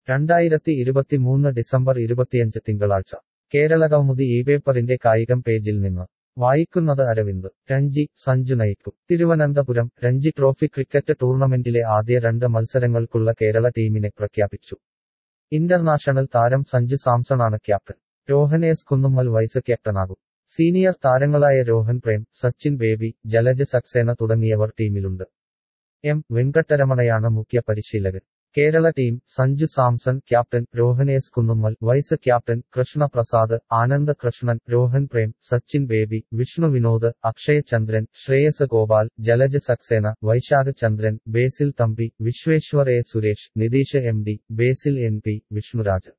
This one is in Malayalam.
രണ്ടായിരത്തി ഇരുപത്തിമൂന്ന് ഡിസംബർ ഇരുപത്തിയഞ്ച് തിങ്കളാഴ്ച കേരള കൗമുദി ഈ പേപ്പറിന്റെ കായികം പേജിൽ നിന്ന് വായിക്കുന്നത് അരവിന്ദ് രഞ്ജി സഞ്ജു നയിക്കും തിരുവനന്തപുരം രഞ്ജി ട്രോഫി ക്രിക്കറ്റ് ടൂർണമെന്റിലെ ആദ്യ രണ്ട് മത്സരങ്ങൾക്കുള്ള കേരള ടീമിനെ പ്രഖ്യാപിച്ചു ഇന്റർനാഷണൽ താരം സഞ്ജു സാംസണാണ് captain Rohan S Kunnummal vice ക്യാപ്റ്റനാകും സീനിയർ താരങ്ങളായ രോഹൻ പ്രേം സച്ചിൻ ബേബി ജലജ സക്സേന തുടങ്ങിയവർ ടീമിലുണ്ട് എം വെങ്കട്ടരമണയാണ് മുഖ്യ പരിശീലകൻ Kerala team Sanju Samson captain Rohan S Kunnummal vice captain Krishna Prasad Anand Krishnan Rohan Prem Sachin Baby Vishnu Vinod Akshay Chandran Shreyas Gopal Jalaj Saxena Vaisakh Chandran Basil Thampi Vishweshwar A Suresh Nitheesh M D Basil N P Vishnuraj